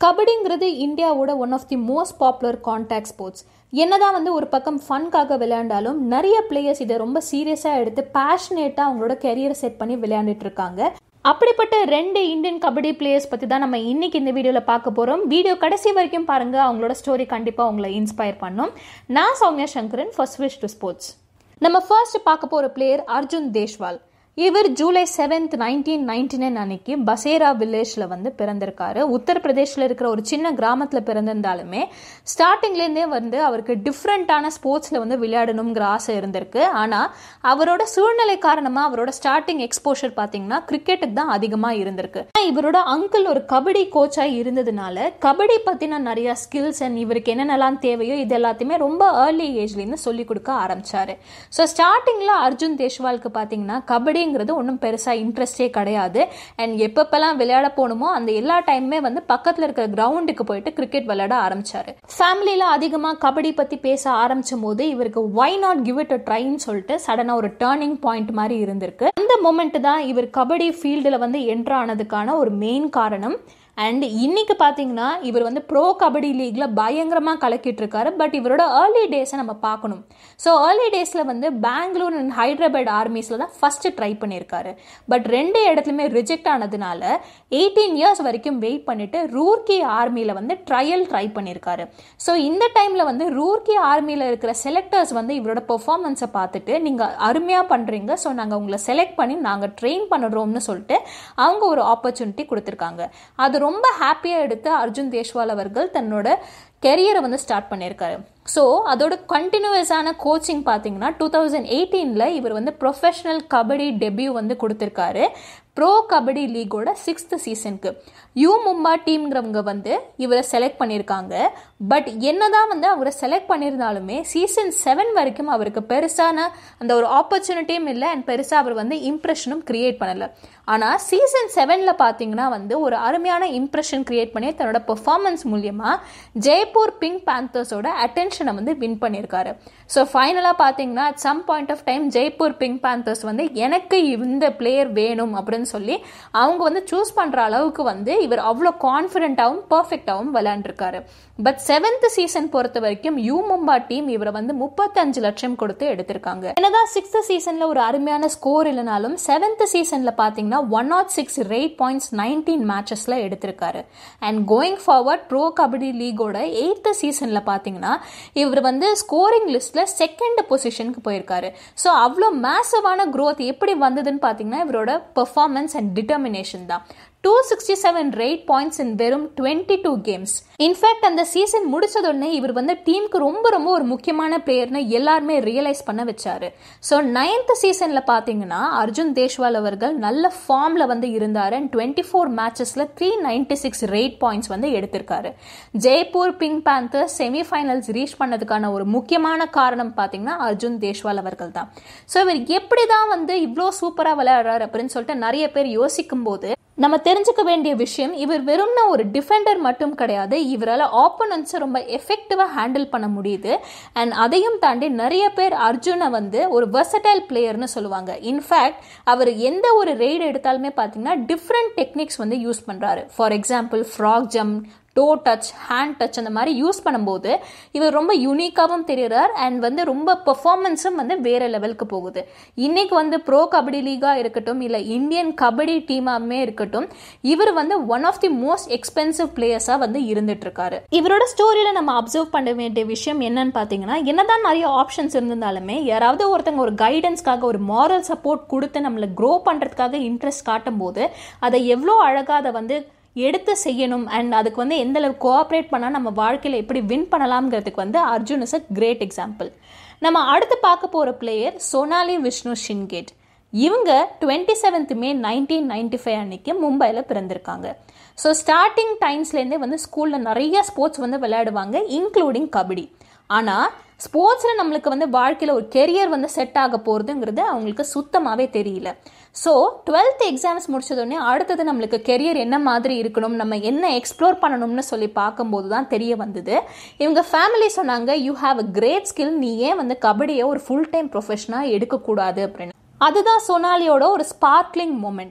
கபடிங்கிறது இந்தியாவோட one of the most popular contact sports என்னதான் வந்து ஒரு பக்கம் ஃபன்காக விளையாண்டாலும் நிறைய பிளேயர்ஸ் இதை ரொம்ப சீரியஸாக எடுத்து பேஷனேட்டாக அவங்களோட கெரியரை செட் பண்ணி விளையாண்டுட்டு இருக்காங்க அப்படிப்பட்ட ரெண்டு இந்தியன் கபடி பிளேயர்ஸ் பற்றி தான் நம்ம இன்னைக்கு இந்த வீடியோவில் பார்க்க போகிறோம் வீடியோ கடைசி வரைக்கும் பாருங்க அவங்களோட ஸ்டோரி கண்டிப்பாக உங்களை இன்ஸ்பயர் பண்ணும் நான் Soumya Sankaran first wish to sports நம்ம ஃபர்ஸ்ட் பார்க்க போகிற பிளேயர் அர்ஜுன் தேஷ்வால் இவர் July seventh nineteen ninety nine அன்னைக்கு பசேரா வில்லேஜில் வந்து பிறந்திருக்காரு உத்தரப்பிரதேஷில் இருக்கிற ஒரு சின்ன கிராமத்தில் பிறந்திருந்தாலுமே ஸ்டார்டிங்லேருந்தே வந்து அவருக்கு டிஃப்ரெண்ட்டான ஸ்போர்ட்ஸில் வந்து விளையாடணுங்கிற ஆசை இருந்திருக்கு ஆனால் அவரோட சூழ்நிலை காரணமாக அவரோட ஸ்டார்டிங் எக்ஸ்போஷர் பார்த்தீங்கன்னா கிரிக்கெட்டுக்கு தான் அதிகமாக இருந்திருக்கு இவரோட அங்கிள் ஒரு கபடி கோச்சாக இருந்ததுனால கபடி பற்றின நிறைய ஸ்கில்ஸ் அண்ட் இவருக்கு என்னென்னலாம் தேவையோ இது எல்லாத்தையுமே ரொம்ப ஏர்லி ஏஜ்லேருந்து சொல்லிக் கொடுக்க ஆரம்பிச்சாரு ஸோ ஸ்டார்டிங்கில் அர்ஜுன் தேஷ்வாலுக்கு பார்த்தீங்கன்னா கபடி கபடிங்கிறது ஒன்றும் பெருசாக இன்ட்ரெஸ்டே கிடையாது அண்ட் எப்பப்பெல்லாம் விளையாட போகணுமோ அந்த எல்லா டைமுமே வந்து பக்கத்தில் இருக்கிற கிரவுண்டுக்கு போயிட்டு கிரிக்கெட் விளையாட ஆரம்பிச்சாரு ஃபேமிலியில் அதிகமாக கபடி பற்றி பேச ஆரம்பிச்சும் போது இவருக்கு why not give it a ட்ரைன்னு சொல்லிட்டு சடனாக ஒரு டேர்னிங் பாயிண்ட் மாதிரி இருந்திருக்கு அந்த மொமெண்ட் தான் இவர் கபடி ஃபீல்டில் வந்து என்ட்ரு ஆனதுக்கான ஒரு மெயின் காரணம் அண்ட் இன்னைக்கு பார்த்தீங்கன்னா இவர் வந்து ப்ரோ கபடி லீக்ல பயங்கரமாக கலக்கிட்டு இருக்காரு பட் இவரோட ஏர்லி டேஸை நம்ம பார்க்கணும் ஸோ ஏர்லி டேஸில் வந்து பெங்களூர் அண்ட் ஹைதராபாத் ஆர்மிஸில் தான் ஃபர்ஸ்ட் ட்ரை பண்ணியிருக்காரு பட் ரெண்டு இடத்துலையுமே ரிஜெக்ட் ஆனதுனால எயிட்டீன் இயர்ஸ் வரைக்கும் வெயிட் பண்ணிட்டு ரூர்கி ஆர்மியில் வந்து ட்ரையல் ட்ரை பண்ணியிருக்காரு ஸோ இந்த டைமில் வந்து ரூர்கி ஆர்மியில் இருக்கிற செலக்டர்ஸ் வந்து இவரோட பெர்ஃபார்மன்ஸை பார்த்துட்டு நீங்கள் அருமையாக பண்ணுறீங்க ஸோ நாங்கள் உங்களை செலக்ட் பண்ணி நாங்கள் ட்ரெயின் பண்ணுறோம்னு சொல்லிட்டு அவங்க ஒரு ஆப்பர்ச்சுனிட்டி கொடுத்துருக்காங்க அது ரொம்ப ஹாப்பியாக எடுத்து அர்ஜுன் தேஷ்வால் அவர்கள் தன்னோட கெரியரை வந்து ஸ்டார்ட் பண்ணியிருக்காரு ஸோ அதோட கண்டினியூஸான கோச்சிங் பார்த்தீங்கன்னா டூ தௌசண்ட் எயிட்டீனில் இவர் வந்து ப்ரொஃபஷனல் கபடி டெபியூ வந்து கொடுத்துருக்காரு ப்ரோ கபடி லீகோட சிக்ஸ்த் சீசனுக்கு யூ மும்பா டீம்ங்கிறவங்க வந்து இவரை செலக்ட் பண்ணியிருக்காங்க பட் என்னதான் வந்து அவரை செலக்ட் பண்ணியிருந்தாலுமே சீசன் செவன் வரைக்கும் அவருக்கு பெருசான அந்த ஒரு ஆப்பர்ச்சுனிட்டியும் இல்லை அண்ட் பெருசாக அவர் வந்து இம்ப்ரெஷனும் கிரியேட் பண்ணலை ஆனால் சீசன் செவனில் பார்த்தீங்கன்னா வந்து ஒரு அருமையான இம்ப்ரெஷன் கிரியேட் பண்ணி தன்னோட பெர்ஃபார்மன்ஸ் மூலியமாக ஜெய்ப்பூர் பிங்க் பேந்தர்ஸோட அட்டென்ஷனை வந்து வின் பண்ணியிருக்காரு ஸோ ஃபைனலாக பார்த்தீங்கன்னா at some point of time Jaipur pink panthers வந்து எனக்கு இந்த பிளேயர் வேணும் அப்படின்னு சொல்லி அவங்க வந்து சூஸ் பண்ணுற அளவுக்கு வந்து இவர் அவ்வளோ கான்ஃபிடென்ட்டாகவும் பர்ஃபெக்டாகவும் விளையாண்டுருக்காரு பட் செவன்த் சீசன் பொறுத்த வரைக்கும் யூ மும்பா டீம் இவரை வந்து முப்பத்தஞ்சு லட்சம் கொடுத்து எடுத்திருக்காங்க என்னதான் சிக்ஸ்த் சீசன்ல ஒரு அருமையான ஸ்கோர் இல்லைனாலும் செவன்த் சீசன்ல பாத்தீங்கன்னா one not six raid points nineteen மேட்சஸ்ல எடுத்திருக்காரு and going forward pro kabaddi லீகோட எயித்து சீசன்ல பாத்தீங்கன்னா இவர் வந்து ஸ்கோரிங் லிஸ்ட்ல செகண்ட் பொசிஷனுக்கு போயிருக்காரு ஸோ அவ்வளோ மேசவான க்ரோத் எப்படி வந்ததுன்னு பாத்தீங்கன்னா இவரோட பெர்ஃபார்மன்ஸ் அண்ட் டிட்டர்மினேஷன் தான் two sixty seven raid points in வெறும் டுவெண்ட்டி டூ கேம்ஸ் இன்ஃபேக்ட் அந்த சீசன் முடிச்சதுடனே இவர் வந்து டீமுக்கு ரொம்ப ரொம்ப ஒரு முக்கியமான பிளேயர்னு எல்லாருமே ரியலைஸ் பண்ண வச்சாரு ஸோ நைன்த் சீசன்ல பாத்தீங்கன்னா அர்ஜுன் தேஷ்வால் அவர்கள் நல்ல ஃபார்ம்ல வந்து இருந்தாரு அண்ட் டுவெண்ட்டி ஃபோர் மேட்சஸ்ல three ninety six raid points வந்து எடுத்திருக்காரு Jaipur pink panther semifinals reach பண்ணதுக்கான ஒரு முக்கியமான காரணம் பாத்தீங்கன்னா அர்ஜுன் தேஷ்வால் அவர்கள் தான் ஸோ இவர் எப்படி தான் வந்து இவ்வளோ சூப்பராக விளையாடுறாரு அப்படின்னு சொல்லிட்டு நிறைய பேர் யோசிக்கும் போது நம்ம தெரிஞ்சுக்க வேண்டிய விஷயம் இவர் வெறும்னா ஒரு டிஃபெண்டர் மட்டும் கிடையாது இவரால் ஆப்போனன்ஸை ரொம்ப எஃபெக்டிவாக ஹேண்டில் பண்ண முடியுது அண்ட் அதையும் தாண்டி நிறைய பேர் அர்ஜுனை வந்து ஒரு வெர்சடைல் பிளேயர்னு சொல்லுவாங்க இன்ஃபேக்ட் அவர் எந்த ஒரு ரெய்டு எடுத்தாலுமே பார்த்தீங்கன்னா டிஃப்ரெண்ட் டெக்னிக்ஸ் வந்து யூஸ் பண்ணுறாரு for example frog jump toe touch hand touch அந்த மாதிரி யூஸ் பண்ணும்போது இவர் ரொம்ப யூனிக்காகவும் தெரிகிறார் அண்ட் வந்து ரொம்ப பெர்ஃபார்மன்ஸும் வந்து வேற லெவலுக்கு போகுது இன்னைக்கு வந்து ப்ரோ கபடி லீகாக இருக்கட்டும் இல்லை இந்தியன் கபடி டீமாமே இருக்கட்டும் இவர் வந்து one of the most expensive பிளேயர்ஸாக வந்து இருந்துட்டு இருக்காரு இவரோட ஸ்டோரியில் நம்ம அப்சர்வ் பண்ண வேண்டிய விஷயம் என்னன்னு பார்த்தீங்கன்னா என்னதான் நிறைய ஆப்ஷன்ஸ் இருந்திருந்தாலுமே யாராவது ஒருத்தங்க ஒரு கைடன்ஸ்க்காக ஒரு மாரல் சப்போர்ட் கொடுத்து நம்மளை க்ரோ பண்ணுறதுக்காக இன்ட்ரெஸ்ட் காட்டும் போது அதை எவ்வளோ அழகாக அதை வந்து எடுத்து செய்யணும் அண்ட் அதுக்கு வந்து எந்த அளவு கோஆப்ரேட் பண்ணால் நம்ம வாழ்க்கையில் எப்படி வின் பண்ணலாம்ங்கிறதுக்கு வந்து Arjun is a great example நம்ம அடுத்து பார்க்க போகிற பிளேயர் சோனாலி விஷ்ணு ஷின்கேட் இவங்க twenty seventh May nineteen ninety five அன்னைக்கு மும்பையில் பிறந்திருக்காங்க ஸோ ஸ்டார்டிங் டைம்ஸ்லேருந்தே வந்து ஸ்கூலில் நிறைய ஸ்போர்ட்ஸ் வந்து விளையாடுவாங்க இன்க்ளூடிங் கபடி ஆனால் ஸ்போர்ட்ஸில் நம்மளுக்கு வந்து வாழ்க்கையில் ஒரு கெரியர் வந்து செட் ஆக போகிறதுங்கிறது அவங்களுக்கு சுத்தமாகவே தெரியல ஸோ டுவெல்த் எக்ஸாம்ஸ் முடிச்சதோடனே அடுத்தது நம்மளுக்கு கெரியர் என்ன மாதிரி இருக்கணும் நம்ம என்ன எக்ஸ்ப்ளோர் பண்ணணும்னு சொல்லி பார்க்கும்போது தான் தெரிய வந்தது இவங்க ஃபேமிலி சொன்னாங்க you have a great skill நீ ஏன் வந்து கபடியை ஒரு ஃபுல் டைம் ப்ரொஃபஷனாக எடுக்கக்கூடாது அப்படின்னு அதுதான் சோனாலியோட ஒரு ஸ்பார்க்லிங் மூமெண்ட்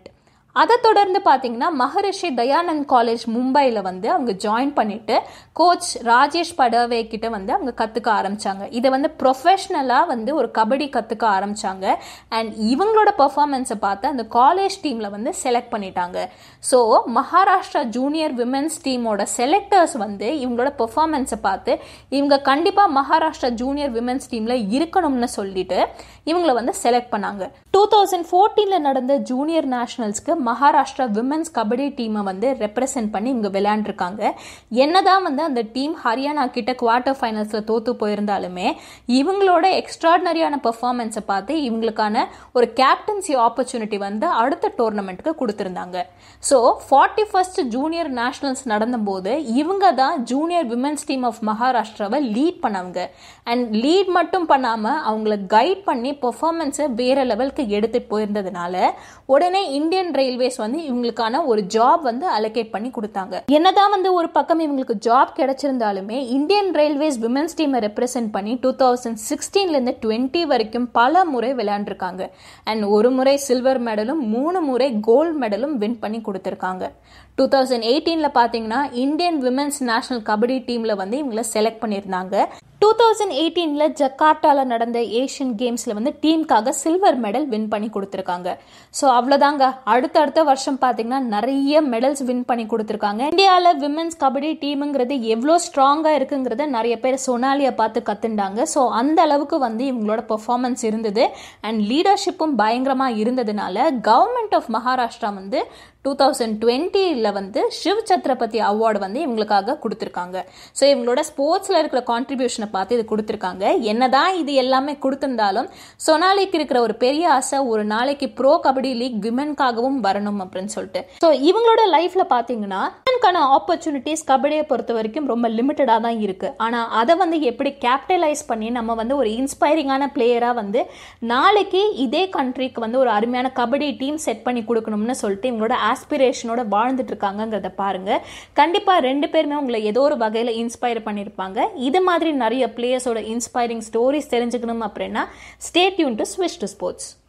அதை தொடர்ந்து பார்த்தீங்கன்னா மகரிஷி தயானந்த் காலேஜ் மும்பையில் வந்து அவங்க ஜாயின் பண்ணிட்டு கோச் ராஜேஷ் படவே கிட்ட வந்து அவங்க கற்றுக்க ஆரம்பிச்சாங்க இதை வந்து ப்ரொஃபஷ்னலாக வந்து ஒரு கபடி கற்றுக்க ஆரம்பிச்சாங்க அண்ட் இவங்களோட பர்ஃபார்மன்ஸை பார்த்து அந்த காலேஜ் டீமில் வந்து செலக்ட் பண்ணிட்டாங்க ஸோ மகாராஷ்டிரா ஜூனியர் விமென்ஸ் டீமோட செலக்டர்ஸ் வந்து இவங்களோட பெர்ஃபார்மன்ஸை பார்த்து இவங்க கண்டிப்பாக மகாராஷ்டிரா ஜூனியர் விமென்ஸ் டீமில் இருக்கணும்னு சொல்லிட்டு இவங்களை வந்து செலக்ட் பண்ணாங்க டூ தௌசண்ட் ஃபோர்டீனில் நடந்த ஜூனியர் நேஷனல்ஸ்க்கு மகாராஷ்டிரா விமென்ஸ் கபடி டீமை வந்து ரெப்ரசென்ட் பண்ணி இவங்க விளையாண்டுருக்காங்க என்னதான் வந்து அந்த டீம் ஹரியானா கிட்ட குவார்டர் ஃபைனல்ஸில் தோத்து போயிருந்தாலுமே இவங்களோட எக்ஸ்ட்ராடினரியான பெர்ஃபார்மன்ஸை பார்த்து இவங்களுக்கான ஒரு கேப்டன்சி ஆப்பர்ச்சுனிட்டி வந்து அடுத்த டோர்னமெண்ட்டுக்கு கொடுத்துருந்தாங்க so forty first junior nationals நடந்தபோது இவங்க தான் ஜூனியர் விமென்ஸ் டீம் ஆஃப் மகாராஷ்டிராவை லீட் பண்ணவங்க அண்ட் லீட் மட்டும் பண்ணாமல் அவங்கள கைட் பண்ணி பெர்ஃபார்மன்ஸை வேற லெவலுக்கு எடுத்துட்டு போயிருந்ததுனால உடனே இந்தியன் ரயில்வேஸ் வந்து இவங்களுக்கான ஒரு ஜாப் வந்து அலோகேட் பண்ணி கொடுத்தாங்க என்னதான் வந்து ஒரு பக்கம் இவங்களுக்கு ஜாப் கிடைச்சிருந்தாலுமே இந்தியன் ரயில்வேஸ் விமென்ஸ் டீமை ரெப்ரசென்ட் பண்ணி டூ தௌசண்ட் சிக்ஸ்டீன்லேருந்து டுவெண்ட்டி வரைக்கும் பல முறை விளையாண்டுருக்காங்க அண்ட் ஒரு முறை சில்வர் மெடலும் மூணு முறை கோல்டு மெடலும் வின் பண்ணி கொடுத்துருக்காங்க டூ தௌசண்ட் எயிட்டீனில் பார்த்தீங்கன்னா இந்தியன் விமென்ஸ் நேஷனல் கபடி டீமில் வந்து இவங்களை செலக்ட் பண்ணியிருந்தாங்க டூ தௌசண்ட் எயிட்டீனில் ஜக்கார்ட்டாவில் நடந்த ஏஷியன் கேம்ஸில் வந்து டீமுக்காக சில்வர் மெடல் வின் பண்ணி கொடுத்துருக்காங்க ஸோ அவ்வளோதாங்க அடுத்தடுத்த வருஷம் பார்த்தீங்கன்னா நிறைய மெடல்ஸ் வின் பண்ணி கொடுத்துருக்காங்க இந்தியாவில் விமென்ஸ் கபடி டீமுங்கிறது எவ்வளோ ஸ்ட்ராங்காக இருக்குங்கிறத நிறைய பேர் சொனாலியை பார்த்து கற்றுண்டாங்க ஸோ அந்த அளவுக்கு வந்து இவங்களோட பெர்ஃபார்மன்ஸ் இருந்தது அண்ட் லீடர்ஷிப்பும் பயங்கரமாக இருந்ததுனால கவர்மெண்ட் ஆஃப் மகாராஷ்டிரா வந்து டூ தௌசண்ட் டுவெண்ட்டியில் வந்து சிவ் சத்ரபதி அவார்டு வந்து இவங்களுக்காக கொடுத்துருக்காங்க ஸோ இவங்களோட ஸ்போர்ட்ஸில் இருக்கிற கான்ட்ரிபியூஷனை பார்த்து இது கொடுத்துருக்காங்க என்னதான் இது எல்லாமே கொடுத்துருந்தாலும் சொனாலிக்கு இருக்கிற ஒரு பெரிய ஆசை ஒரு நாளைக்கு ப்ரோ கபடி லீக் விமென்காகவும் வரணும் அப்படின்னு சொல்லிட்டு ஸோ இவங்களோட லைஃப்பில் பார்த்தீங்கன்னா விமென்கான ஆப்பர்ச்சுனிட்டிஸ் கபடியை பொறுத்த வரைக்கும் ரொம்ப லிமிட்டடாக தான் இருக்குது ஆனால் அதை வந்து எப்படி கேபிட்டலைஸ் பண்ணி நம்ம வந்து ஒரு இன்ஸ்பைரிங்கான பிளேயராக வந்து நாளைக்கு இதே கண்ட்ரிக்கு வந்து ஒரு அருமையான கபடி டீம் செட் பண்ணி கொடுக்கணும்னு சொல்லிட்டு இவங்களோட ஆஸ்பிரேஷனோட வாழ்ந்துட்டு இருக்காங்கிறத பாருங்க கண்டிப்பா ரெண்டு பேருமே உங்களை ஏதோ ஒரு வகையில் இன்ஸ்பயர் பண்ணியிருப்பாங்க இது மாதிரி நிறைய பிளேயர்ஸோட இன்ஸ்பைரிங் ஸ்டோரிஸ் தெரிஞ்சுக்கணும் அப்படின்னா stay tuned to switch to sports